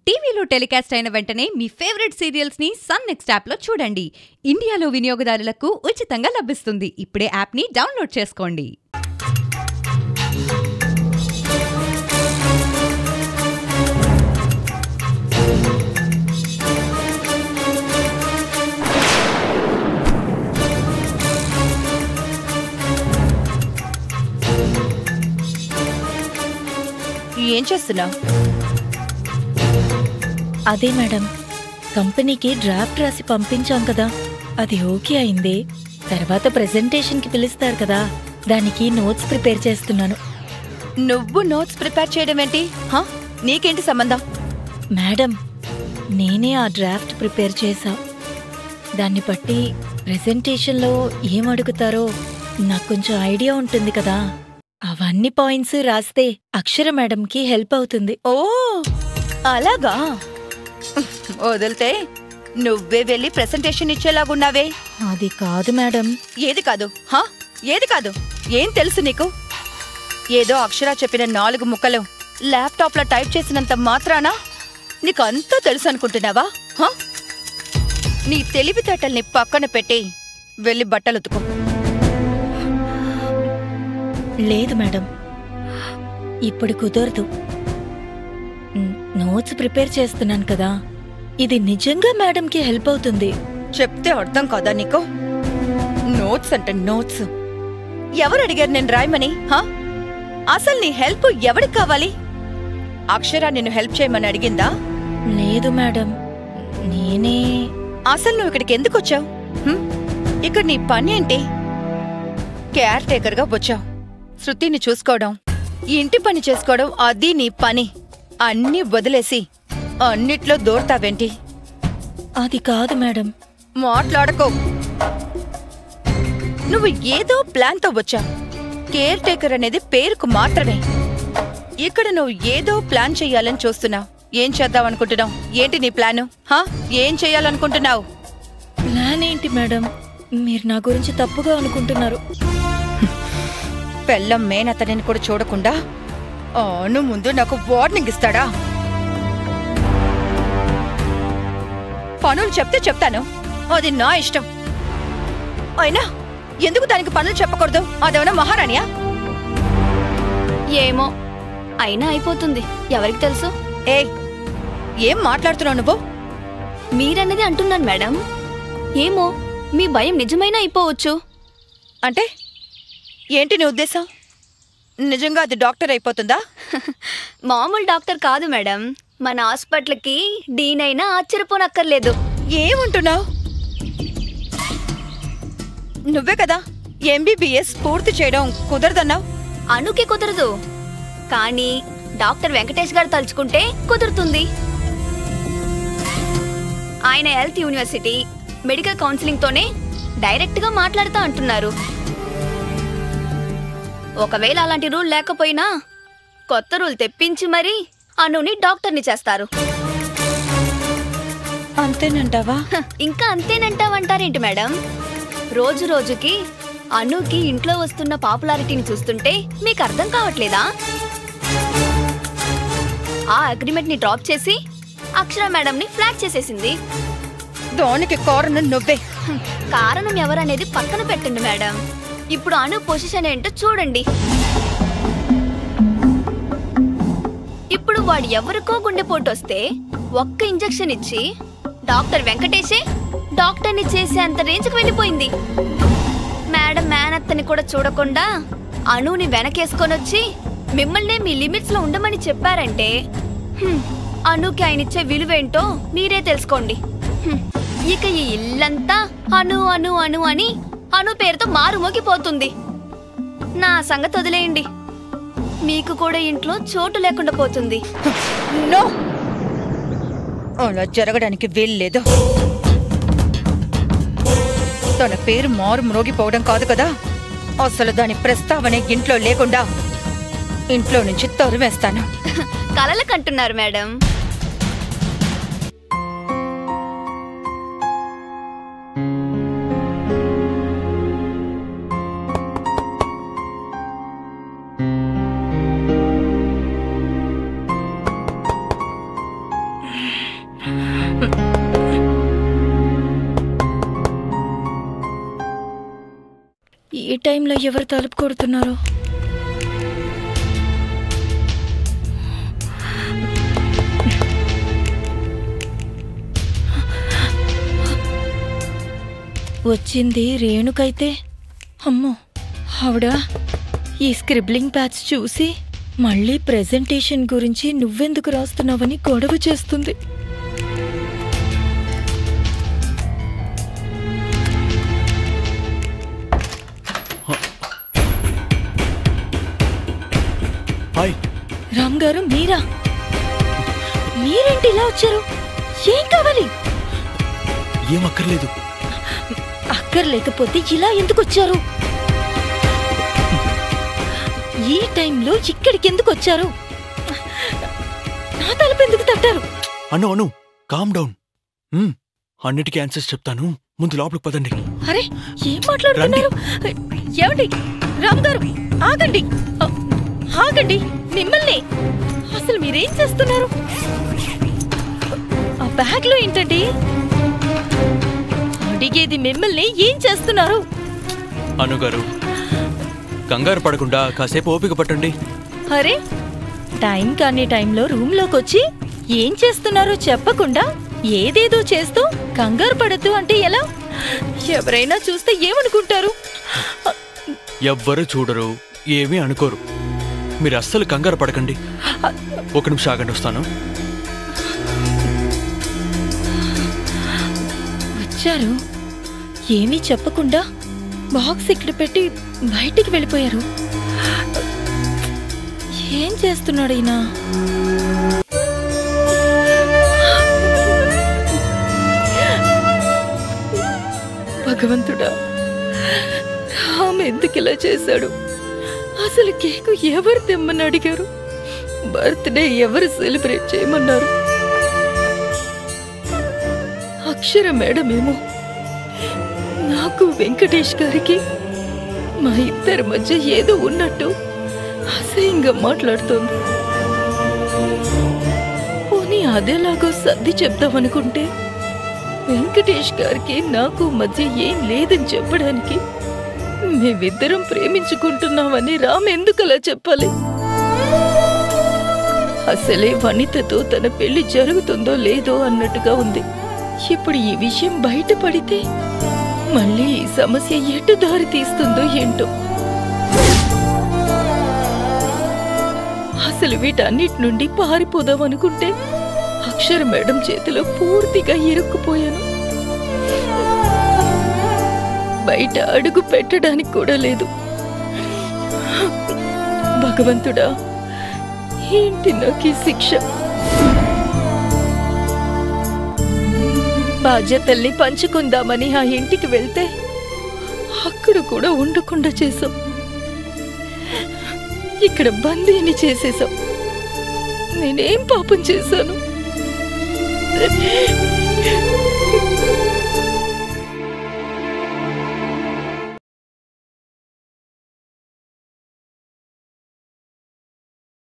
టీవీలో టెలికాస్ట్ అయిన వెంటనే మీ ఫేవరెట్ సీరియల్స్ ని సన్ నెక్స్ట్ యాప్ లో చూడండి ఇండియాలో వినియోగదారులకు ఉచితంగా లభిస్తుంది ఇప్పుడే యాప్ ని డౌన్లోడ్ చేసుకోండి ఏం చేస్తున్నావు అదే మేడం కంపెనీకి డ్రాఫ్ట్ రాసి పంపించాం కదా అది ఓకే అయింది తర్వాత ప్రెజెంటేషన్కి పిలుస్తారు కదా దానికి నోట్స్ ప్రిపేర్ చేస్తున్నాను నువ్వు నోట్స్ ప్రిపేర్ చేయడం ఏంటి హా? నీకేంటి సంబంధం మేడం నేనే ఆ డ్రాఫ్ట్ ప్రిపేర్ చేశా దాన్ని బట్టి ప్రెజెంటేషన్లో ఏం అడుగుతారో నాకు కొంచెం ఐడియా ఉంటుంది కదా అవన్నీ పాయింట్స్ రాస్తే అక్షర మేడంకి హెల్ప్ అవుతుంది ఓ అలాగా వదిలితే నువ్వే వెళ్ళి ప్రెసెంటేషన్ ఇచ్చేలాగున్నావే అది కాదు మేడం ఏది కాదు హా ఏది కాదు ఏం తెలుసు నీకు ఏదో అక్షర చెప్పిన నాలుగు ముక్కలు ల్యాప్టాప్లో టైప్ చేసినంత మాత్రానా నీకు అంతా తెలుసు అనుకుంటున్నావా హా? నీ తెలివితేటల్ని పక్కన పెట్టి వెళ్ళి బట్టలు ఉతుకో లేదు మేడం ఇప్పుడు కుదరదు న్- నోట్స్ ప్రిపేర్ చేస్తున్నాను కదా ఇది నిజంగా మేడంకి హెల్ప్ అవుతుంది చెప్తే అర్థం కాదా నీకు నోట్స్ అంటే నోట్స్ ఎవరు అడిగారు నేను రాయమని హా అసలు నీ హెల్ప్ ఎవరికి కావాలి అక్షర నిన్ను హెల్ప్ చేయమని అడిగిందా లేదు మేడం నేనే అసలు నువ్వు ఇక్కడికి ఎందుకు వచ్చావు ఇక్కడ నీ పని ఏంటి కేర్ టేకర్గా వచ్చావు శృతిని చూసుకోవడం ఇంటి పని చేసుకోవడం అది నీ పని అన్నీ వదిలేసి అన్నిట్లో దూరతావేంటి అది కాదు మేడం మాట్లాడకో నువ్వు ఏదో ప్లాన్తో వచ్చావు కేర్ టేకర్ అనేది పేరుకు మాత్రమే ఇక్కడ నువ్వు ఏదో ప్లాన్ చెయ్యాలని చూస్తున్నావు ఏం చేద్దాం అనుకుంటున్నావు ఏంటి నీ ప్లాను హా ఏం చెయ్యాలనుకుంటున్నావు ప్లాన్ ఏంటి మేడం మీరు నా గురించి తప్పుగా అనుకుంటున్నారు పెళ్ళం మేనతనిని కూడా చూడకుండా ఆను ముందు నాకు వార్నింగ్ ఇస్తాడా పనులు చెప్తే చెప్తాను అది నా ఇష్టం అయినా ఎందుకు దానికి పనులు చెప్పకూడదు అదేమన్నా మహారాణియా ఏమో అయినా అయిపోతుంది ఎవరికి తెలుసు ఏ ఏం మాట్లాడుతున్నావు నువ్వు మీరన్నది అంటున్నాను మేడం ఏమో మీ భయం నిజమైనా అయిపోవచ్చు అంటే ఏంటి నీ ఉద్దేశం నిజంగా అది డాక్టర్ అయిపోతుందా మామూలు డాక్టర్ కాదు మేడం మన హాస్పిటల్కి డీన్ అయినా ఆశ్చర్యపోనక్కర్లేదు ఏమంటున్నావు నువ్వే కదా ఎంబీబీఎస్ పూర్తి చేయడం కుదరదన్నావు అనుకి కుదరదు కానీ డాక్టర్ వెంకటేష్ గారు తలుచుకుంటే కుదురుతుంది ఆయన హెల్త్ యూనివర్సిటీ మెడికల్ కౌన్సిలింగ్ తోనే డైరెక్ట్ గా మాట్లాడుతా అంటున్నారు ఒకవేళ అలాంటి రూల్ లేకపోయినా కొత్త రూల్ తెప్పించి మరీ అనుని డాక్టర్ని చేస్తారు అంతేనంటావా హ, ఇంకా అంతేనంటావంటారేంటి మేడం రోజు రోజుకి అనుకి ఇంట్లో వస్తున్న పాపులారిటీని చూస్తుంటే మీకు అర్థం కావట్లేదా ఆ అగ్రిమెంట్ ని డ్రాప్ చేసి అక్షర మేడం ని ఫ్లాట్ చేసేసింది దానికి కారణం నువ్వే హ్మ్, కారణం ఎవరనేది పక్కన పెట్టండి మేడం ఇప్పుడు అను పొజిషన్ ఏంటో చూడండి ఇప్పుడు వాడు ఎవరికో గుండెపోటు వస్తే ఒక్క ఇంజెక్షన్ ఇచ్చి డాక్టర్ వెంకటేషే డాక్టర్ని చేసే అంత రేంజ్కి వెళ్ళిపోయింది మేడం మేనత్తని కూడా చూడకుండా అనుని వెనకేసుకొని వచ్చి మిమ్మల్నే మీ లిమిట్స్ లో ఉండమని చెప్పారంటే హ్మ్, అనుకి ఆయన ఇచ్చే విలువేంటో మీరే తెలుసుకోండి హ్మ్, ఇక ఈ ఇల్లంతా అను అను అను అని అను పేరుతో మారుమోగిపోతుంది నా సంగతి వదిలేయండి మీకు కూడా ఇంట్లో చోటు లేకుండా పోతుంది నో అలా జరగడానికి వీల్లేదు తన పేరు మారు మ్రోగిపోవడం కాదు కదా అసలు దాని ప్రస్తావనే ఇంట్లో లేకుండా ఇంట్లో నుంచి తరువేస్తాను కలలకంటున్నారు మేడం టైంలో ఎవరు తలుపు కొడుతున్నారు వచ్చింది రేణుకైతే అమ్మో ఆవిడ ఈ స్క్రిబ్లింగ్ ప్యాచ్ చూసి మళ్ళీ ప్రెజెంటేషన్ గురించి నువ్వెందుకు రాస్తున్నావని గొడవ చేస్తుంది హాయ్ రామ్ గారు మీరా మీరేంటి ఇలా వచ్చారు ఏం కావాలి ఏం అక్కర్లేదు అక్కర్లేకపోతే ఇలా ఎందుకు వచ్చారు ఈ టైంలో ఇక్కడికి ఎందుకు వచ్చారు నా తలుపు ఎందుకు తట్టారు అను అను కామ్ డౌన్ మ్మ్, అన్నిటికీ ఆన్సర్స్ చెప్తాను ముందు లోపలికి పదండి అరే ఏం మాట్లాడుతున్నారు ఏమండి రామ్ గారు ఆగండి ఆ, ఆగండి మిమ్మల్ని అసలు మీరేం చేస్తున్నారు ఆ బ్యాగ్ లో ఏంటండి అడిగేది మిమ్మల్ని ఏం చేస్తున్నారు అను గారు కంగారు పడకుండా కాసేపు ఓపిక పట్టండి అరే టైం కాని టైంలో రూమ్ లోకి వచ్చి ఏం చేస్తున్నారో చెప్పకుండా ఏదేదో చేస్తూ కంగారు పడద్దు అంటే ఎలా ఎవరైనా చూస్తే ఏమనుకుంటారు ఎవ్వరు చూడరు ఏమీ అనుకోరు మీరు అస్సలు కంగారు పడకండి ఒక నిమిషం ఆగండి వస్తాను వచ్చారు ఏమీ చెప్పకుండా బాక్స్ ఇక్కడ పెట్టి బయటికి వెళ్ళిపోయారు ఏం చేస్తున్నాడు ఈయన భగవంతుడా ఆమె ఎందుకు ఇలా చేశాడు అసలు కేకు ఎవరు తెమ్మని అడిగారు బర్త్డే ఎవరు సెలబ్రేట్ చేయమన్నారు అక్షర మేడం ఏమో నాకు వెంకటేష్ గారికి మా ఇద్దరి మధ్య ఏదో ఉన్నట్టు అసహ్యంగా మాట్లాడుతోంది పోనీ అదేలాగో సర్ది చెప్దామనుకుంటే వెంకటేష్ గారికి నాకు మధ్య ఏం లేదని చెప్పడానికి మేమిద్దరం ప్రేమించుకుంటున్నామని రామ్ ఎందుకలా చెప్పాలి అసలే వనితతో తన పెళ్లి జరుగుతుందో లేదో అన్నట్టుగా ఉంది ఇప్పుడు ఈ విషయం బయటపడితే మళ్ళీ ఈ సమస్య ఎటు దారి తీస్తుందో ఏంటో అసలు వీటన్నిటి నుండి పారిపోదాం అనుకుంటే అక్షర మేడం చేతిలో పూర్తిగా ఇరుక్కుపోయాను బయట అడుగు పెట్టడానికి కూడా లేదు భగవంతుడా ఏంటి నాకు ఈ శిక్ష బాధ్యతల్ని పంచుకుందామని ఆ ఇంటికి వెళ్తే అక్కడ కూడా ఉండకుండా చేశాం ఇక్కడ బందీని చేసేశాం నేనేం పాపం చేశాను